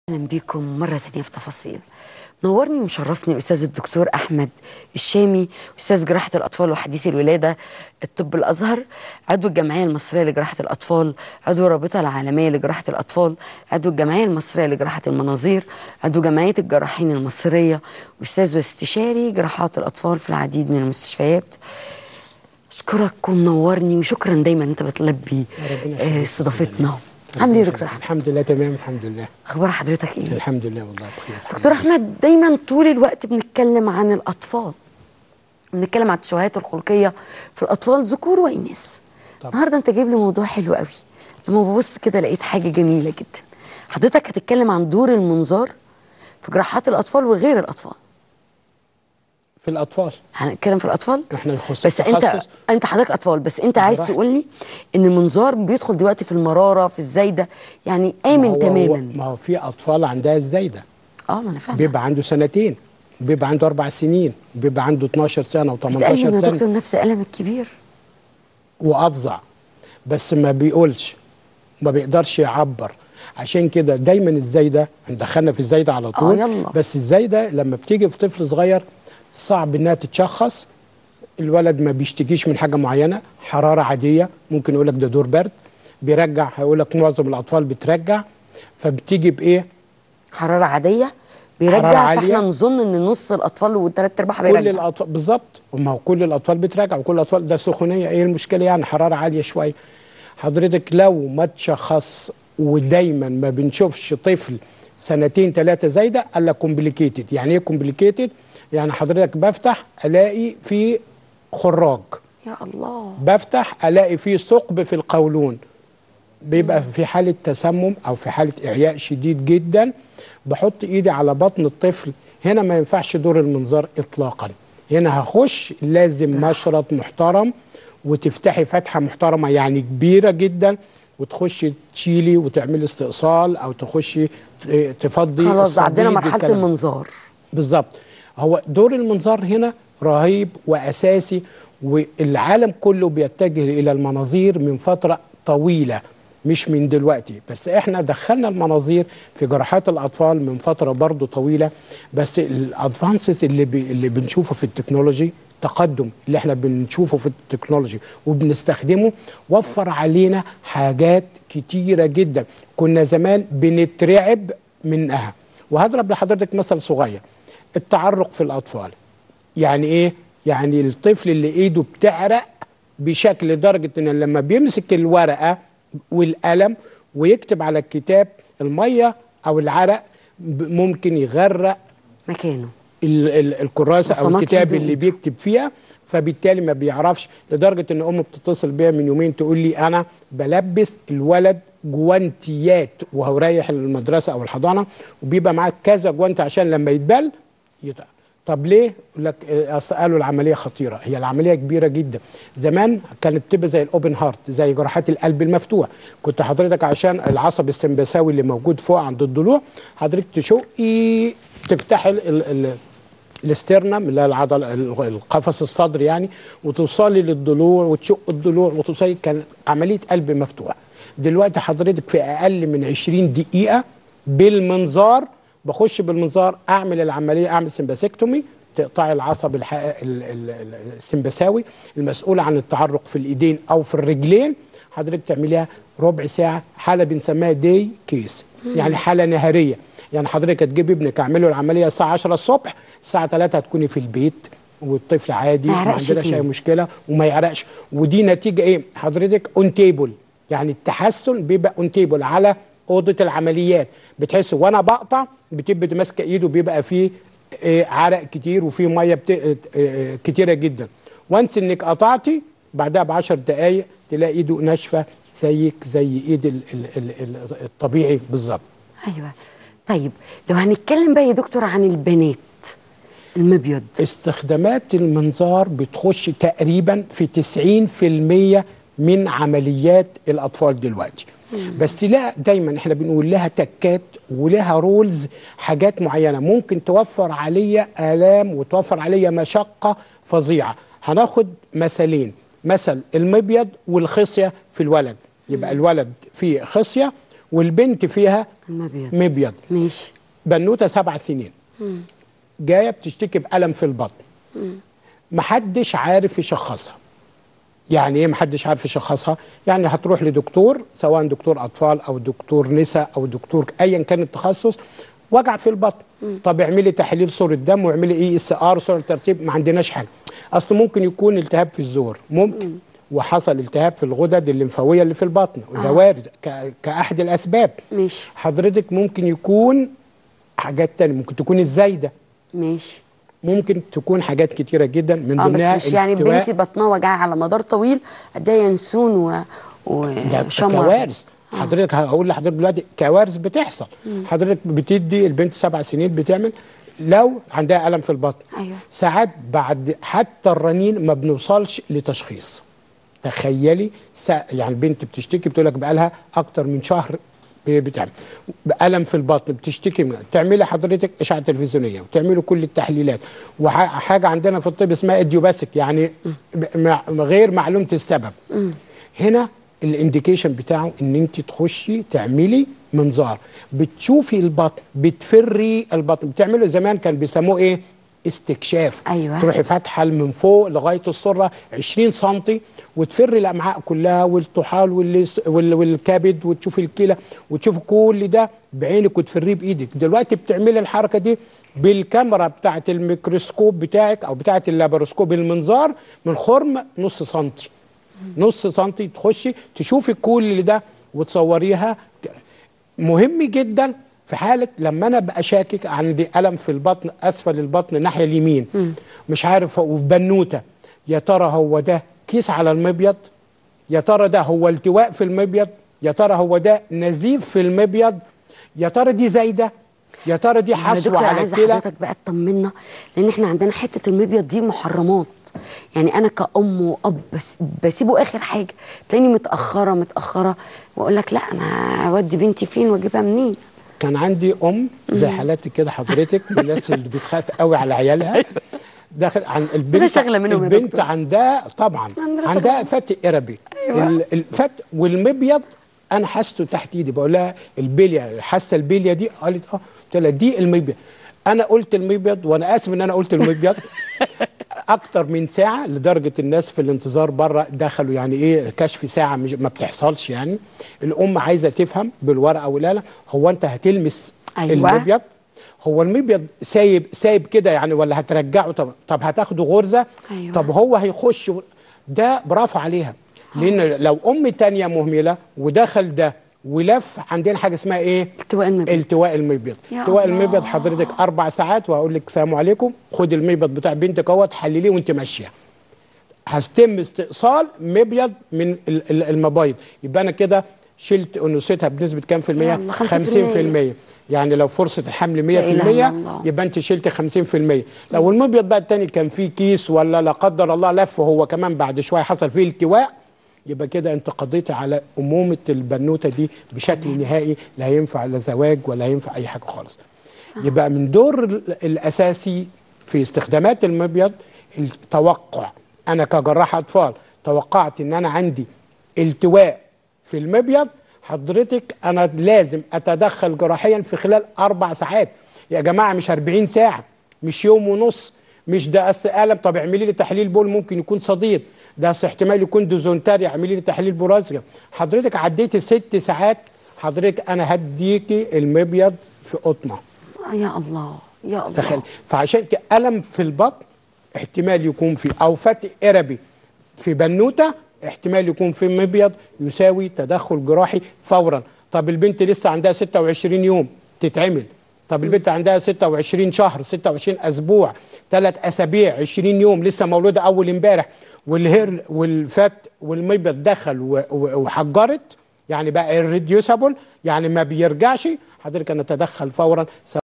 اهلا بيكم مره ثانيه في تفاصيل نورني ومشرفني الاستاذ الدكتور احمد الشامي استاذ جراحه الاطفال وحديث الولاده الطب الازهر عضو الجمعيه المصريه لجراحه الاطفال عضو الرابطه العالميه لجراحه الاطفال عضو الجمعيه المصريه لجراحه المناظير عضو جمعيه الجراحين المصريه استاذ واستشاري جراحات الاطفال في العديد من المستشفيات اشكرك ومنورني وشكرا دايما انت بتلبي ربنا آه، يخليك. استضافتنا عامل ايه يا دكتور احمد الحمد لله تمام الحمد لله اخبار حضرتك ايه الحمد لله والله بخير دكتور احمد دايما طول الوقت بنتكلم عن الاطفال بنتكلم عن التشوهات الخلقيه في الاطفال ذكور واناث طبعا. النهارده انت جايب لي موضوع حلو قوي لما ببص كده لقيت حاجه جميله جدا حضرتك هتتكلم عن دور المنظار في جراحات الاطفال وغير الاطفال في الاطفال هنتكلم في الاطفال احنا نخص بس انت تخصص. انت حضرتك اطفال بس انت عايز براحتك. تقول لي ان المنظار بيدخل دلوقتي في المراره في الزايده يعني ما امن هو- تماما ما هو في اطفال عندها الزايده اه ما انا فاهمه بيبقى عنده سنتين بيبقى عنده اربع سنين بيبقى عنده 12 سنه و18 بتألم يا سنه دكتور نفس الم الكبير وافظع بس ما بيقولش ما بيقدرش يعبر عشان كده دايما الزايده دخلنا في الزايده على طول يلا. بس الزايده لما بتيجي في طفل صغير صعب انها تتشخص الولد ما بيشتكيش من حاجه معينه حراره عاديه ممكن يقول لك ده دور برد بيرجع هيقول لك معظم الاطفال بترجع فبتيجي بايه حراره عاديه حرارة بيرجع عالية. فاحنا نظن ان نص الاطفال وثلاث ارباعها كل بيرجع الاطفال بالظبط ما هو كل الاطفال بتراجع وكل الاطفال ده سخونيه ايه المشكله يعني حراره عاليه شويه حضرتك لو ما تشخص ودايما ما بنشوفش طفل سنتين ثلاثه زايده الا كومبليكيتد يعني ايه كومبليكيتد يعني حضرتك بفتح الاقي في خراج يا الله بفتح الاقي فيه ثقب في القولون بيبقى في حاله تسمم او في حاله اعياء شديد جدا بحط ايدي على بطن الطفل هنا ما ينفعش دور المنظار اطلاقا هنا هخش لازم مشرط محترم وتفتحي فتحه محترمه يعني كبيره جدا وتخشي تشيلي وتعملي استئصال او تخشي ت- تفضي خلاص عدينا الصديد مرحله والكلام ده. المنظار بالظبط هو دور المنظار هنا رهيب واساسي والعالم كله بيتجه الى المناظير من فتره طويله مش من دلوقتي بس احنا دخلنا المناظير في جراحات الاطفال من فتره برضو طويله بس الادفانسز اللي بي اللي بنشوفه في التكنولوجي تقدم اللي احنا بنشوفه في التكنولوجي وبنستخدمه وفر علينا حاجات كتيره جدا كنا زمان بنترعب منها وهضرب لحضرتك مثل صغير التعرق في الاطفال يعني ايه يعني الطفل اللي ايده بتعرق بشكل لدرجه ان لما بيمسك الورقه والقلم ويكتب على الكتاب الميه او العرق ب- ممكن يغرق مكانه ال- ال- الكراسه او بصمات الكتاب يده. اللي بيكتب فيها فبالتالي ما بيعرفش لدرجه ان امه بتتصل بيا من يومين تقول لي انا بلبس الولد جوانتيات وهو رايح المدرسه او الحضانه وبيبقى معاه كذا جوانت عشان لما يتبل يتع... طب ليه؟ يقول لك آه، أصل قالوا العمليه خطيره، هي العمليه كبيره جدا. زمان كانت بتبقى زي الاوبن هارت زي جراحات القلب المفتوح، كنت حضرتك عشان العصب السمبثاوي اللي موجود فوق عند الضلوع حضرتك تشقي تفتحي ال... ال... ال... الاسترنم اللي هي العضل ال- القفص الصدري يعني وتوصلي للضلوع وتشق الضلوع وتوصلي كان عمليه قلب مفتوح دلوقتي حضرتك في اقل من 20 دقيقه بالمنظار بخش بالمنظار اعمل العمليه اعمل سمباسيكتومي تقطعي العصب الح... ال- ال- ال- السمبثاوي المسؤول عن التعرق في الايدين او في الرجلين حضرتك تعمليها ربع ساعه حاله بنسميها دي كيس يعني حاله نهاريه يعني حضرتك هتجيب ابنك اعمله العمليه الساعه 10 الصبح الساعه 3 هتكوني في البيت والطفل عادي ما ما يعرقش عندناش فيه. اي مشكله وما يعرقش ودي نتيجه ايه حضرتك اون تيبل يعني التحسن بيبقى اون تيبل على اوضه العمليات بتحس وانا بقطع بتبقى ماسكه ايده بيبقى فيه آه، عرق كتير وفيه ميه بت... آه، آه، كتيره جدا وانس انك قطعتي بعدها ب 10 دقائق تلاقي ايده ناشفه زيك زي ايد ال... ال... ال... ال- الطبيعي بالظبط ايوه طيب لو هنتكلم بقى يا دكتور عن البنات المبيض استخدامات المنظار بتخش تقريبا في 90% من عمليات الاطفال دلوقتي بس لا دايما احنا بنقول لها تكات ولها رولز حاجات معينه ممكن توفر عليا الام وتوفر عليا مشقه فظيعه هناخد مثلين مثل المبيض والخصيه في الولد يبقى الولد فيه خصيه والبنت فيها المبيض مبيض ماشي بنوته سبع سنين جايه بتشتكي بالم في البطن محدش عارف يشخصها يعني ايه محدش عارف يشخصها يعني هتروح لدكتور سواء دكتور اطفال او دكتور نساء او دكتور ايا كان التخصص وجع في البطن طب اعملي تحليل صوره دم واعملي اي اس ار صوره ترتيب ما عندناش حاجه اصل ممكن يكون التهاب في الزور ممكن وحصل التهاب في الغدد الليمفاويه اللي في البطن وده آه. وارد ك- كاحد الاسباب ماشي حضرتك ممكن يكون حاجات تانية ممكن تكون الزايده ماشي ممكن تكون حاجات كتيره جدا من اه بس ضمنها مش يعني الالتواء. بنتي بطنها وجعها على مدار طويل قد ايه ينسون و... ده وشمر كوارث حضرتك هقول لحضرتك دلوقتي كوارث بتحصل حضرتك بتدي البنت سبع سنين بتعمل لو عندها الم في البطن أيوة. ساعات بعد حتى الرنين ما بنوصلش لتشخيص تخيلي سا يعني البنت بتشتكي بتقول لك بقالها اكتر من شهر ب- بتعمل الم في البطن بتشتكي من تعملي حضرتك اشعه تلفزيونيه وتعملي كل التحليلات وحاجه عندنا في الطب اسمها اديوباسيك يعني ب- مع- غير معلومه السبب هنا الانديكيشن بتاعه ان انت تخشي تعملي منظار بتشوفي البطن بتفري البطن بتعمله زمان كان بيسموه ايه استكشاف أيوة. تروحي فاتحه من فوق لغايه السره 20 سم وتفري الامعاء كلها والطحال واللس- وال- والكبد وتشوفي الكلى وتشوفي كل ده بعينك وتفريه بايدك دلوقتي بتعملي الحركه دي بالكاميرا بتاعه الميكروسكوب بتاعك او بتاعه اللابروسكوب المنظار من خرم نص سنتي نص سنتي تخشي تشوفي كل ده وتصوريها مهم جدا في حاله لما انا ابقى شاكك عندي الم في البطن اسفل البطن الناحيه اليمين مش عارف وفي بنوته يا ترى هو ده كيس على المبيض يا ترى ده هو التواء في المبيض يا ترى هو ده نزيف في المبيض يا ترى دي زايده يا ترى دي يا حصوه دكتور على عايزه الكلى حضرتك بقى تطمنا لان احنا عندنا حته المبيض دي محرمات يعني انا كأم وأب بس بسيبه اخر حاجه تلاقيني متاخره متاخره واقول لك لا انا اودي بنتي فين واجيبها منين كان عندي ام زي حالاتك كده حضرتك من الناس اللي بتخاف قوي على عيالها داخل عن البنت شغلة منهم يا البنت دكتور. عندها طبعا عندنا عندها شغلة. فتق قربي أيوة. ال- الفت والمبيض انا حاسه تحت ايدي بقول لها البليه حاسه البليه دي قالت اه قلت لها دي المبيض انا قلت المبيض وانا اسف ان انا قلت المبيض اكتر من ساعه لدرجه الناس في الانتظار بره دخلوا يعني ايه كشف ساعه مش ما بتحصلش يعني الام عايزه تفهم بالورقه والقلم هو انت هتلمس أيوة. المبيض هو المبيض سايب سايب كده يعني ولا هترجعه طب طب هتاخده غرزه أيوة. طب هو هيخش و- ده برافو عليها لان لو ام تانية مهمله ودخل ده ولف عندنا حاجه اسمها ايه التواء المبيض التواء المبيض يا التواء الله. المبيض حضرتك اربع ساعات وهقول لك السلام عليكم خد المبيض بتاع بنتك اهوت حلليه وانت ماشيه هتم استئصال مبيض من ال- ال- المبايض يبقى انا كده شلت انوثتها بنسبه كام في المية؟ يلا، 50%. 50% يعني لو فرصه الحمل 100% لا إله إلا الله. يبقى انت شلت 50% لو المبيض بقى التاني كان فيه كيس ولا لا قدر الله لف هو كمان بعد شويه حصل فيه التواء يبقى كده انت قضيت على امومه البنوته دي بشكل نهائي لا هينفع لا زواج ولا هينفع اي حاجه خالص صح. يبقى من دور ال- الاساسي في استخدامات المبيض التوقع انا كجراح اطفال توقعت ان انا عندي التواء في المبيض حضرتك انا لازم اتدخل جراحيا في خلال اربع ساعات يا جماعه مش 40 ساعه مش يوم ونص مش ده أس ألم طب اعملي لي تحليل بول ممكن يكون صديد ده أصل احتمال يكون دوزونتاري اعملي لي تحليل برازيا حضرتك عديت الست ساعات حضرتك انا هديكي المبيض في قطنه آه يا الله يا الله تخيل فعشان كده الم في البطن احتمال يكون في او فتق قربي في بنوته احتمال يكون في مبيض يساوي تدخل جراحي فورا طب البنت لسه عندها 26 يوم تتعمل طب البنت عندها 26 شهر 26 اسبوع ثلاث اسابيع 20 يوم لسه مولوده اول امبارح والهر والفت والمبيض دخل و- و- وحجرت يعني بقى irreducible يعني ما بيرجعش حضرتك انا اتدخل فورا